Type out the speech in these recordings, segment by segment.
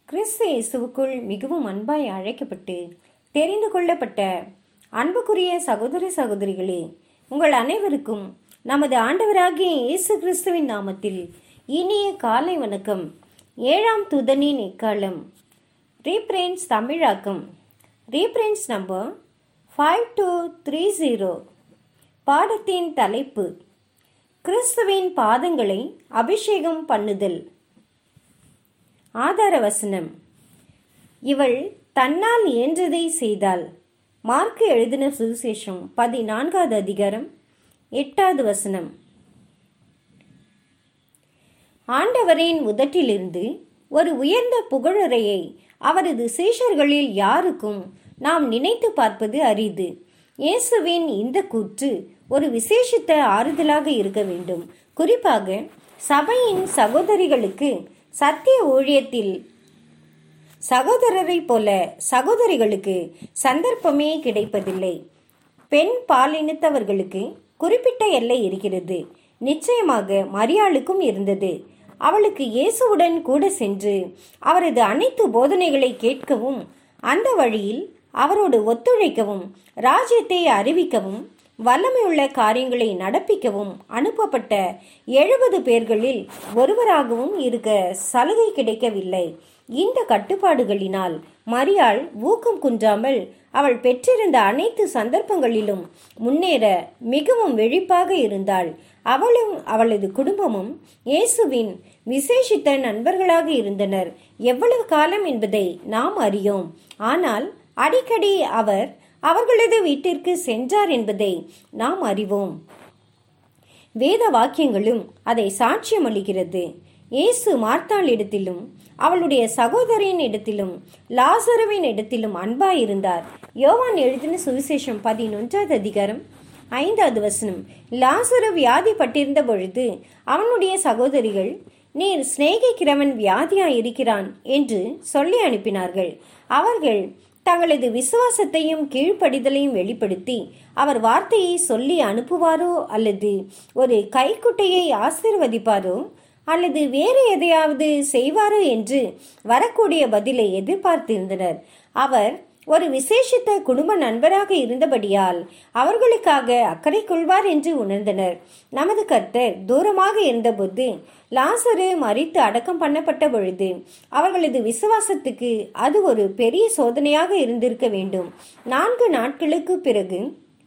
கிறிஸ்து இயேசுவுக்குள் மிகவும் அன்பாய் அழைக்கப்பட்டு தெரிந்து கொள்ளப்பட்ட அன்புக்குரிய சகோதர சகோதரிகளே உங்கள் அனைவருக்கும் நமது ஆண்டவராகிய இயேசு கிறிஸ்துவின் நாமத்தில் இனிய காலை வணக்கம் ஏழாம் துதனின் எக்காலம் ரீப்ரென்ஸ் தமிழாக்கம் reference number five two three zero பாடத்தின் தலைப்பு கிறிஸ்துவின் பாதங்களை அபிஷேகம் பண்ணுதல் ஆதார வசனம் இவள் தன்னால் இயன்றதை செய்தாள் மார்க்கு எழுதின சுவிசேஷம் பதினான்காவது அதிகாரம் எட்டாவது வசனம் ஆண்டவரின் உதட்டிலிருந்து ஒரு உயர்ந்த புகழறையை அவரது சீஷர்களில் யாருக்கும் நாம் நினைத்து பார்ப்பது அரிது இயேசுவின் இந்த கூற்று ஒரு விசேஷித்த ஆறுதலாக இருக்க வேண்டும் குறிப்பாக சபையின் சகோதரிகளுக்கு சத்திய ஊழியத்தில் சகோதரரை போல சகோதரிகளுக்கு சந்தர்ப்பமே கிடைப்பதில்லை பெண் பாலினத்தவர்களுக்கு குறிப்பிட்ட எல்லை இருக்கிறது நிச்சயமாக மரியாளுக்கும் இருந்தது அவளுக்கு இயேசுவுடன் கூட சென்று அவரது அனைத்து போதனைகளை கேட்கவும் அந்த வழியில் அவரோடு ஒத்துழைக்கவும் ராஜ்யத்தை அறிவிக்கவும் வல்லமையுள்ள காரியங்களை நடப்பிக்கவும் அனுப்பப்பட்ட எழுபது பேர்களில் ஒருவராகவும் இருக்க சலுகை கிடைக்கவில்லை இந்த கட்டுப்பாடுகளினால் மரியாள் ஊக்கம் குன்றாமல் அவள் பெற்றிருந்த அனைத்து சந்தர்ப்பங்களிலும் முன்னேற மிகவும் வெழிப்பாக இருந்தாள் அவளும் அவளது குடும்பமும் இயேசுவின் விசேஷித்த நண்பர்களாக இருந்தனர் எவ்வளவு காலம் என்பதை நாம் அறியோம் ஆனால் அடிக்கடி அவர் அவர்களது வீட்டிற்கு சென்றார் என்பதை நாம் அறிவோம் வேத வாக்கியங்களும் அதை சாட்சியம் அளிக்கிறது இயேசு மார்த்தாள் இடத்திலும் அவளுடைய சகோதரின் இடத்திலும் லாசருவின் இடத்திலும் அன்பாயிருந்தார் யோவான் எழுதின சுவிசேஷம் பதினொன்றாவது அதிகாரம் ஐந்தாவது வசனம் லாசரு வியாதிப்பட்டிருந்த பொழுது அவனுடைய சகோதரிகள் நீர் சிநேகிக்கிறவன் வியாதியாயிருக்கிறான் என்று சொல்லி அனுப்பினார்கள் அவர்கள் தங்களது விசுவாசத்தையும் கீழ்ப்படிதலையும் வெளிப்படுத்தி அவர் வார்த்தையை சொல்லி அனுப்புவாரோ அல்லது ஒரு கைக்குட்டையை ஆசிர்வதிப்பாரோ அல்லது வேறு எதையாவது செய்வாரோ என்று வரக்கூடிய பதிலை எதிர்பார்த்திருந்தனர் அவர் ஒரு விசேஷித்த குடும்ப நண்பராக இருந்தபடியால் அவர்களுக்காக அக்கறை கொள்வார் என்று உணர்ந்தனர் நமது கர்த்தர் தூரமாக இருந்தபோது லாசரு மறித்து அடக்கம் பண்ணப்பட்ட பொழுது அவர்களது விசுவாசத்துக்கு அது ஒரு பெரிய சோதனையாக இருந்திருக்க வேண்டும் நான்கு நாட்களுக்கு பிறகு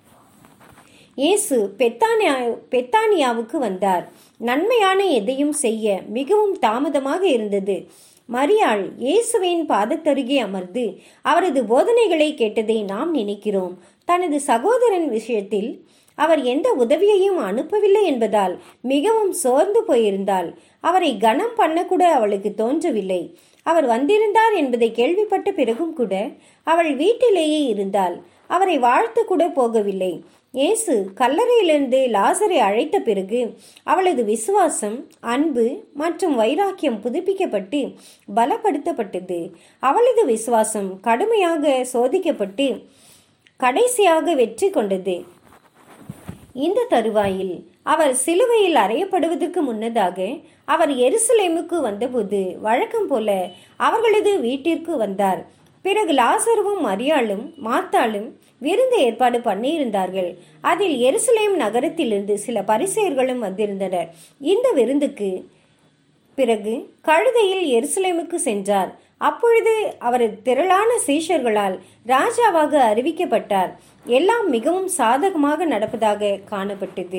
இயேசு பெத்தானியா பெத்தானியாவுக்கு வந்தார் நன்மையான எதையும் செய்ய மிகவும் தாமதமாக இருந்தது மரியாள் இயேசுவின் பாதத்தருகே அமர்ந்து அவரது போதனைகளை கேட்டதை நாம் நினைக்கிறோம் தனது சகோதரன் விஷயத்தில் அவர் எந்த உதவியையும் அனுப்பவில்லை என்பதால் மிகவும் சோர்ந்து போயிருந்தாள் அவரை கனம் பண்ணக்கூட அவளுக்கு தோன்றவில்லை அவர் வந்திருந்தார் என்பதை கேள்விப்பட்ட பிறகும் கூட அவள் வீட்டிலேயே இருந்தாள் அவரை வாழ்த்து கூட போகவில்லை இயேசு கல்லறையிலிருந்து லாசரை அழைத்த பிறகு அவளது விசுவாசம் அன்பு மற்றும் வைராக்கியம் புதுப்பிக்கப்பட்டு பலப்படுத்தப்பட்டது அவளது விசுவாசம் கடுமையாக சோதிக்கப்பட்டு கடைசியாக வெற்றி கொண்டது இந்த தருவாயில் அவர் சிலுவையில் அறையப்படுவதற்கு முன்னதாக அவர் எருசலேமுக்கு வந்தபோது வழக்கம் போல அவர்களது வீட்டிற்கு வந்தார் பிறகு லாசருவும் மரியாளும் மாத்தாளும் விருந்து ஏற்பாடு பண்ணியிருந்தார்கள் அதில் எருசலேம் நகரத்திலிருந்து சில பரிசெயர்களும் வந்திருந்தனர் இந்த விருந்துக்கு பிறகு கழுதையில் எருசலேமுக்கு சென்றார் அப்பொழுது அவரது திரளான சீஷர்களால் ராஜாவாக அறிவிக்கப்பட்டார் எல்லாம் மிகவும் சாதகமாக நடப்பதாக காணப்பட்டது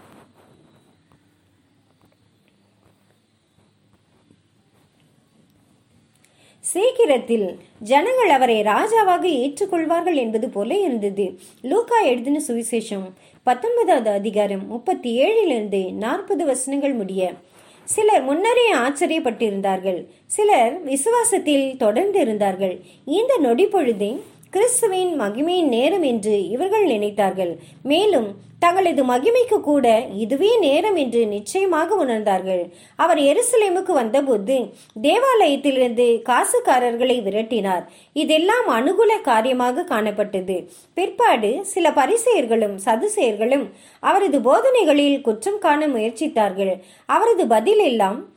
சீக்கிரத்தில் ஜனங்கள் அவரை ராஜாவாக ஏற்றுக்கொள்வார்கள் என்பது போல இருந்தது லூகா எழுதின சுவிசேஷம் பத்தொன்பதாவது அதிகாரம் முப்பத்தி ஏழிலிருந்து நாற்பது வசனங்கள் முடிய சிலர் முன்னரே ஆச்சரியப்பட்டிருந்தார்கள் சிலர் விசுவாசத்தில் தொடர்ந்து இருந்தார்கள் இந்த நொடி பொழுதே கிறிஸ்துவின் மகிமையின் நேரம் என்று இவர்கள் நினைத்தார்கள் மேலும் தங்களது மகிமைக்கு கூட இதுவே நேரம் என்று நிச்சயமாக உணர்ந்தார்கள் அவர் எருசலேமுக்கு வந்தபோது தேவாலயத்திலிருந்து காசுக்காரர்களை விரட்டினார் இதெல்லாம் அனுகூல காரியமாக காணப்பட்டது பிற்பாடு சில பரிசெயர்களும் சதுசெயர்களும் அவரது போதனைகளில் குற்றம் காண முயற்சித்தார்கள் அவரது பதில் எல்லாம்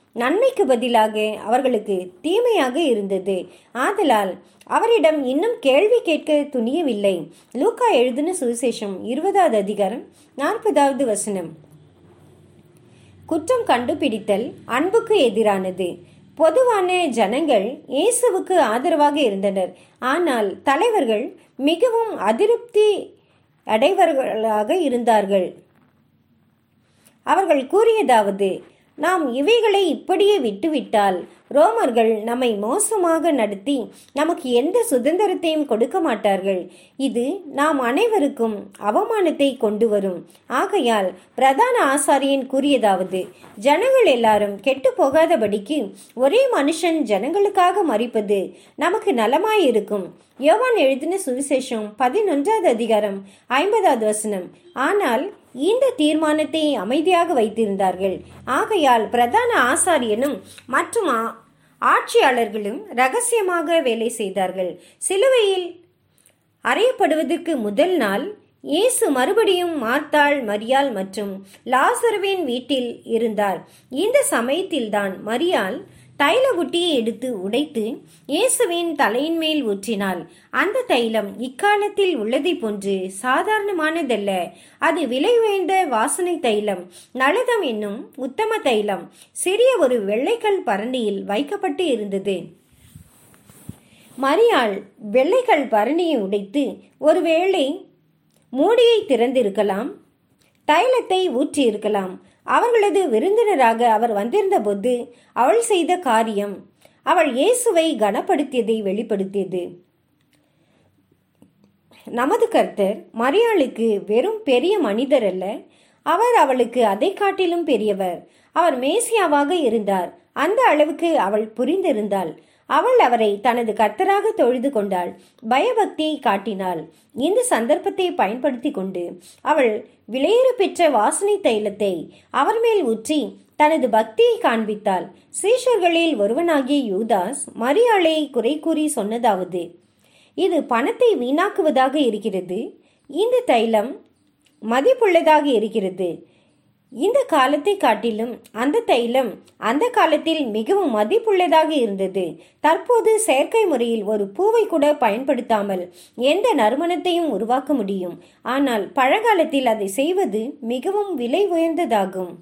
நன்மைக்கு பதிலாக அவர்களுக்கு தீமையாக இருந்தது ஆதலால் அவரிடம் இன்னும் கேள்வி கேட்க துணியவில்லை லூக்கா எழுதின சுவிசேஷம் இருபதாவது அதிகாரம் நாற்பதாவது வசனம் குற்றம் கண்டுபிடித்தல் அன்புக்கு எதிரானது பொதுவான ஜனங்கள் இயேசுவுக்கு ஆதரவாக இருந்தனர் ஆனால் தலைவர்கள் மிகவும் அதிருப்தி அடைவர்களாக இருந்தார்கள் அவர்கள் கூறியதாவது நாம் இவைகளை இப்படியே விட்டுவிட்டால் ரோமர்கள் நம்மை மோசமாக நடத்தி நமக்கு எந்த சுதந்திரத்தையும் கொடுக்க மாட்டார்கள் இது நாம் அனைவருக்கும் அவமானத்தை கொண்டு வரும் ஆகையால் பிரதான ஆசாரியன் கூறியதாவது ஜனங்கள் எல்லாரும் கெட்டு போகாதபடிக்கு ஒரே மனுஷன் ஜனங்களுக்காக மறிப்பது நமக்கு நலமாயிருக்கும் யோவான் எழுதின சுவிசேஷம் பதினொன்றாவது அதிகாரம் ஐம்பதாவது வசனம் ஆனால் இந்த தீர்மானத்தை அமைதியாக வைத்திருந்தார்கள் ஆகையால் பிரதான ஆசாரியனும் மற்றும் ஆ- ஆட்சியாளர்களும் ரகசியமாக வேலை செய்தார்கள் சிலுவையில் அறையப்படுவதற்கு முதல் நாள் இயேசு மறுபடியும் மார்த்தாள் மரியாள் மற்றும் லாசருவின் வீட்டில் இருந்தார் இந்த சமயத்தில்தான் மரியாள் தைல புட்டியை எடுத்து உடைத்து இயேசுவின் தலையின் மேல் ஊற்றினாள் அந்த தைலம் இக்காலத்தில் உள்ளதை போன்று சாதாரணமானதல்ல அது விலை உயர்ந்த வாசனை தைலம் நளதம் என்னும் உத்தம தைலம் சிறிய ஒரு வெள்ளைக்கல் பரண்டியில் வைக்கப்பட்டு இருந்தது மரியாள் வெள்ளைக்கல் பரணியை உடைத்து ஒருவேளை மூடியை திறந்திருக்கலாம் தைலத்தை ஊற்றியிருக்கலாம் அவர்களது விருந்தினராக அவர் வந்திருந்தபோது அவள் செய்த காரியம் அவள் இயேசுவை கனப்படுத்தியதை வெளிப்படுத்தியது நமது கர்த்தர் மரியாளுக்கு வெறும் பெரிய மனிதர் அல்ல அவர் அவளுக்கு அதை காட்டிலும் பெரியவர் அவர் மேசியாவாக இருந்தார் அந்த அளவுக்கு அவள் புரிந்திருந்தாள் அவள் அவரை தனது கர்த்தராக தொழுது கொண்டாள் பயபக்தியை காட்டினாள் இந்த சந்தர்ப்பத்தை பயன்படுத்தி கொண்டு அவள் விலையேற பெற்ற வாசனை தைலத்தை அவர் மேல் ஊற்றி தனது பக்தியை காண்பித்தாள் சீஷர்களில் ஒருவனாகிய யூதாஸ் மரியாளை குறை கூறி சொன்னதாவது இது பணத்தை வீணாக்குவதாக இருக்கிறது இந்த தைலம் மதிப்புள்ளதாக இருக்கிறது இந்த காலத்தை காட்டிலும் அந்த தைலம் அந்த காலத்தில் மிகவும் மதிப்புள்ளதாக இருந்தது தற்போது செயற்கை முறையில் ஒரு பூவை கூட பயன்படுத்தாமல் எந்த நறுமணத்தையும் உருவாக்க முடியும் ஆனால் பழங்காலத்தில் அதை செய்வது மிகவும் விலை உயர்ந்ததாகும்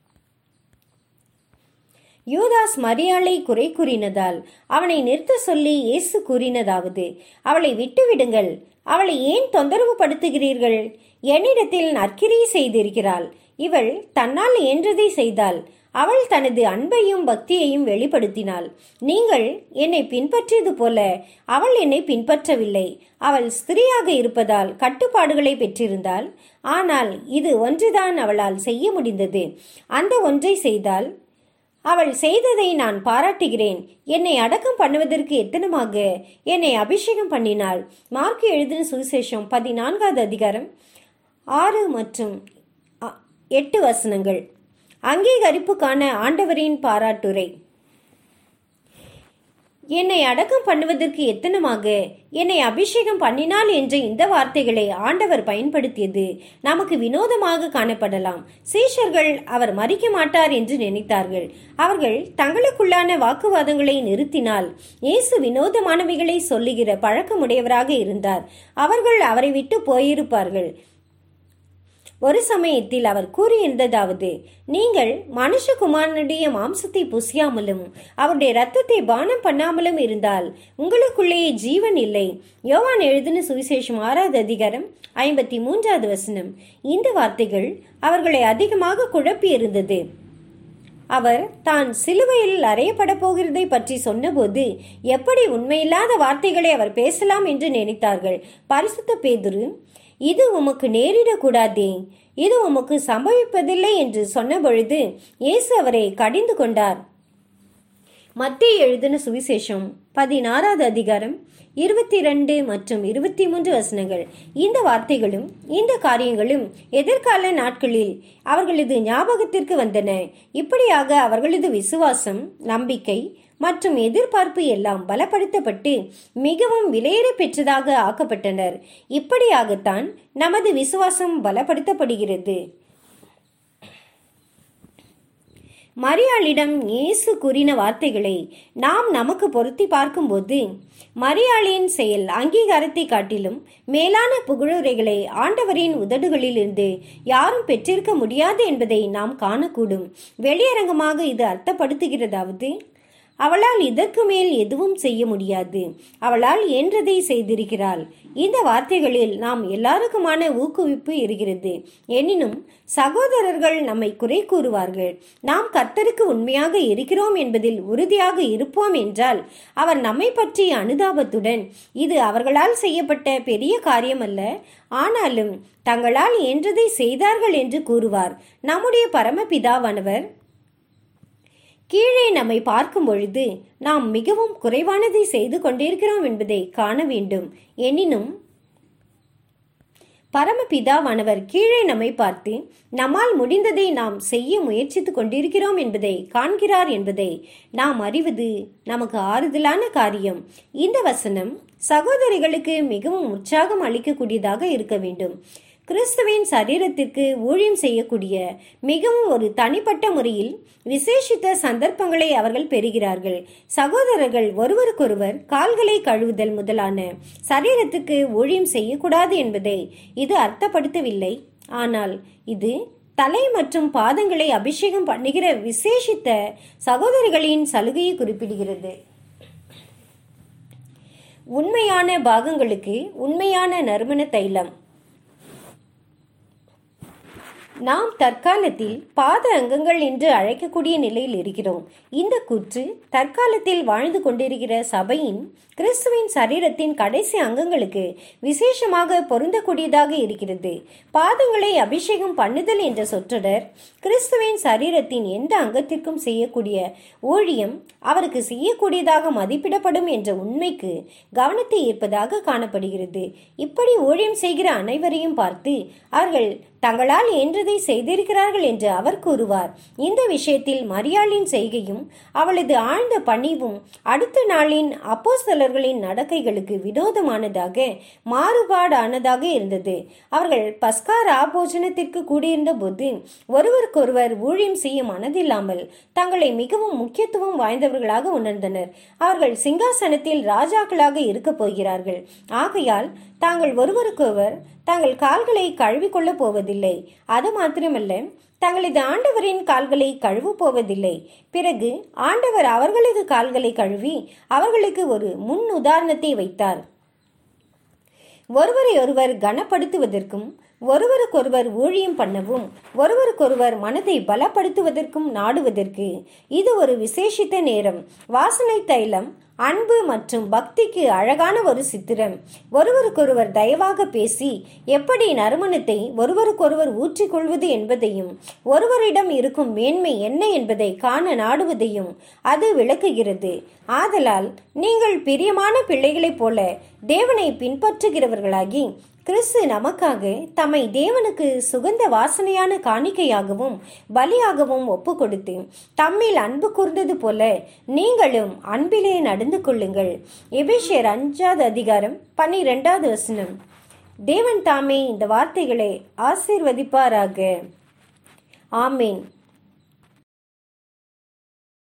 யூதாஸ் மரியாளை குறை கூறினதால் அவனை நிறுத்த சொல்லி இயேசு கூறினதாவது அவளை விட்டுவிடுங்கள் அவளை ஏன் தொந்தரவு படுத்துகிறீர்கள் என்னிடத்தில் நற்கிரி செய்திருக்கிறாள் இவள் தன்னால் இயன்றதை செய்தாள் அவள் தனது அன்பையும் பக்தியையும் வெளிப்படுத்தினாள் நீங்கள் என்னை பின்பற்றியது போல அவள் என்னை பின்பற்றவில்லை அவள் ஸ்திரீயாக இருப்பதால் கட்டுப்பாடுகளை பெற்றிருந்தாள் ஆனால் இது ஒன்றுதான் அவளால் செய்ய முடிந்தது அந்த ஒன்றை செய்தால் அவள் செய்ததை நான் பாராட்டுகிறேன் என்னை அடக்கம் பண்ணுவதற்கு எத்தனமாக என்னை அபிஷேகம் பண்ணினாள் மார்க்கு எழுதின சுவிசேஷம் பதினான்காவது அதிகாரம் ஆறு மற்றும் அ- எட்டு வசனங்கள் அங்கீகரிப்புக்கான ஆண்டவரின் பாராட்டுரை என்னை அடக்கம் பண்ணுவதற்கு எத்தனமாக என்னை அபிஷேகம் பண்ணினாள் என்ற இந்த வார்த்தைகளை ஆண்டவர் பயன்படுத்தியது நமக்கு வினோதமாக காணப்படலாம் சீஷர்கள் அவர் மறிக்க மாட்டார் என்று நினைத்தார்கள் அவர்கள் தங்களுக்குள்ளான வாக்குவாதங்களை நிறுத்தினால் இயேசு வினோதமானவைகளை சொல்லுகிற பழக்கமுடையவராக இருந்தார் அவர்கள் அவரை விட்டு போயிருப்பார்கள் ஒரு சமயத்தில் அவர் கூறியிருந்ததாவது நீங்கள் மனுஷகுமாரனுடைய மாம்சத்தை புசியாமலும் அவருடைய இரத்தத்தை பானம் பண்ணாமலும் இருந்தால் உங்களுக்குள்ளேயே ஜீவன் இல்லை யோவான் எழுதின சுவிசேஷம் ஆறாவது அதிகாரம் ஐம்பத்தி மூன்றாவது வசனம் இந்த வார்த்தைகள் அவர்களை அதிகமாக குழப்பி இருந்தது அவர் தான் சிலுவையில் அறையப்பட போகிறதை பற்றி சொன்னபோது எப்படி உண்மையில்லாத வார்த்தைகளை அவர் பேசலாம் என்று நினைத்தார்கள் பரிசுத்த பேதுரு இது உமக்கு நேரிடக்கூடாதே இது உமக்கு சம்பவிப்பதில்லை என்று சொன்னபொழுது இயேசு அவரை கடிந்து கொண்டார் மத்திய எழுதின சுவிசேஷம் பதினாறாவது அதிகாரம் இருபத்தி ரெண்டு மற்றும் இருபத்தி மூன்று வசனங்கள் இந்த வார்த்தைகளும் இந்த காரியங்களும் எதிர்கால நாட்களில் அவர்களது ஞாபகத்திற்கு வந்தன இப்படியாக அவர்களது விசுவாசம் நம்பிக்கை மற்றும் எதிர்பார்ப்பு எல்லாம் பலப்படுத்தப்பட்டு மிகவும் விலையேற பெற்றதாக ஆக்கப்பட்டனர் இப்படியாகத்தான் நமது விசுவாசம் பலப்படுத்தப்படுகிறது மரியாளிடம் இயேசு கூறின வார்த்தைகளை நாம் நமக்கு பொருத்தி பார்க்கும்போது மரியாளின் செயல் அங்கீகாரத்தை காட்டிலும் மேலான புகழுரைகளை ஆண்டவரின் உதடுகளிலிருந்து யாரும் பெற்றிருக்க முடியாது என்பதை நாம் காணக்கூடும் வெளியரங்கமாக இது அர்த்தப்படுத்துகிறதாவது அவளால் இதற்கு மேல் எதுவும் செய்ய முடியாது அவளால் என்றதை செய்திருக்கிறாள் இந்த வார்த்தைகளில் நாம் எல்லாருக்குமான ஊக்குவிப்பு இருக்கிறது எனினும் சகோதரர்கள் நம்மை குறை கூறுவார்கள் நாம் கர்த்தருக்கு உண்மையாக இருக்கிறோம் என்பதில் உறுதியாக இருப்போம் என்றால் அவர் நம்மை பற்றிய அனுதாபத்துடன் இது அவர்களால் செய்யப்பட்ட பெரிய காரியம் அல்ல ஆனாலும் தங்களால் என்றதை செய்தார்கள் என்று கூறுவார் நம்முடைய பரமபிதாவானவர் கீழே நம்மை பார்க்கும் பொழுது நாம் மிகவும் குறைவானதை செய்து கொண்டிருக்கிறோம் என்பதை காண வேண்டும் எனினும் பரமபிதாவானவர் கீழே நம்மை பார்த்து நம்மால் முடிந்ததை நாம் செய்ய முயற்சித்துக் கொண்டிருக்கிறோம் என்பதை காண்கிறார் என்பதை நாம் அறிவது நமக்கு ஆறுதலான காரியம் இந்த வசனம் சகோதரிகளுக்கு மிகவும் உற்சாகம் அளிக்கக்கூடியதாக இருக்க வேண்டும் கிறிஸ்துவின் சரீரத்திற்கு ஊழியம் செய்யக்கூடிய மிகவும் ஒரு தனிப்பட்ட முறையில் விசேஷித்த சந்தர்ப்பங்களை அவர்கள் பெறுகிறார்கள் சகோதரர்கள் ஒருவருக்கொருவர் கால்களை கழுவுதல் முதலான சரீரத்துக்கு ஊழியம் செய்யக்கூடாது என்பதை இது அர்த்தப்படுத்தவில்லை ஆனால் இது தலை மற்றும் பாதங்களை அபிஷேகம் பண்ணுகிற விசேஷித்த சகோதரிகளின் சலுகையை குறிப்பிடுகிறது உண்மையான பாகங்களுக்கு உண்மையான நறுமண தைலம் நாம் தற்காலத்தில் பாத அங்கங்கள் என்று அழைக்கக்கூடிய நிலையில் இருக்கிறோம் இந்த கூற்று தற்காலத்தில் வாழ்ந்து கொண்டிருக்கிற சபையின் கிறிஸ்துவின் சரீரத்தின் கடைசி அங்கங்களுக்கு விசேஷமாக பொருந்தக்கூடியதாக இருக்கிறது பாதங்களை அபிஷேகம் பண்ணுதல் என்ற சொற்றொடர் கிறிஸ்துவின் சரீரத்தின் எந்த அங்கத்திற்கும் செய்யக்கூடிய ஊழியம் அவருக்கு செய்யக்கூடியதாக மதிப்பிடப்படும் என்ற உண்மைக்கு கவனத்தை ஈர்ப்பதாக காணப்படுகிறது இப்படி ஊழியம் செய்கிற அனைவரையும் பார்த்து அவர்கள் தங்களால் என்றதை செய்திருக்கிறார்கள் என்று அவர் கூறுவார் இந்த விஷயத்தில் மரியாளின் செய்கையும் அவளது ஆழ்ந்த பணிவும் அடுத்த நாளின் அப்போஸ்தலர்களின் நடக்கைகளுக்கு வினோதமானதாக மாறுபாடானதாக இருந்தது அவர்கள் பஸ்கார் ஆபோஜனத்திற்கு கூடியிருந்த போது ஒருவருக்கொருவர் ஊழியம் செய்ய மனதில்லாமல் தங்களை மிகவும் முக்கியத்துவம் வாய்ந்தவர்களாக உணர்ந்தனர் அவர்கள் சிங்காசனத்தில் ராஜாக்களாக இருக்கப் போகிறார்கள் ஆகையால் தாங்கள் ஒருவருக்கொருவர் தங்கள் கால்களை கழுவிக்கொள்ளப் போவதில்லை அது மாத்திரமல்ல தங்களது ஆண்டவரின் கால்களை கழுவ போவதில்லை பிறகு ஆண்டவர் அவர்களது கால்களை கழுவி அவர்களுக்கு ஒரு முன் உதாரணத்தை வைத்தார் ஒருவரை ஒருவர் கனப்படுத்துவதற்கும் ஒருவருக்கொருவர் ஊழியம் பண்ணவும் ஒருவருக்கொருவர் மனதை பலப்படுத்துவதற்கும் நாடுவதற்கு இது ஒரு விசேஷித்த நேரம் வாசனை தைலம் அன்பு மற்றும் பக்திக்கு அழகான ஒரு சித்திரம் ஒருவருக்கொருவர் தயவாக பேசி எப்படி நறுமணத்தை ஒருவருக்கொருவர் ஊற்றிக்கொள்வது என்பதையும் ஒருவரிடம் இருக்கும் மேன்மை என்ன என்பதை காண நாடுவதையும் அது விளக்குகிறது ஆதலால் நீங்கள் பிரியமான பிள்ளைகளைப் போல தேவனை பின்பற்றுகிறவர்களாகி கிறிஸ்து நமக்காக தம்மை தேவனுக்கு சுகந்த வாசனையான காணிக்கையாகவும் பலியாகவும் ஒப்பு கொடுத்து தம்மில் அன்பு கூர்ந்தது போல நீங்களும் அன்பிலே நடந்து கொள்ளுங்கள் எபிஷியர் அஞ்சாவது அதிகாரம் பன்னிரெண்டாவது வசனம் தேவன் தாமே இந்த வார்த்தைகளை ஆசீர்வதிப்பாராக ஆமேன்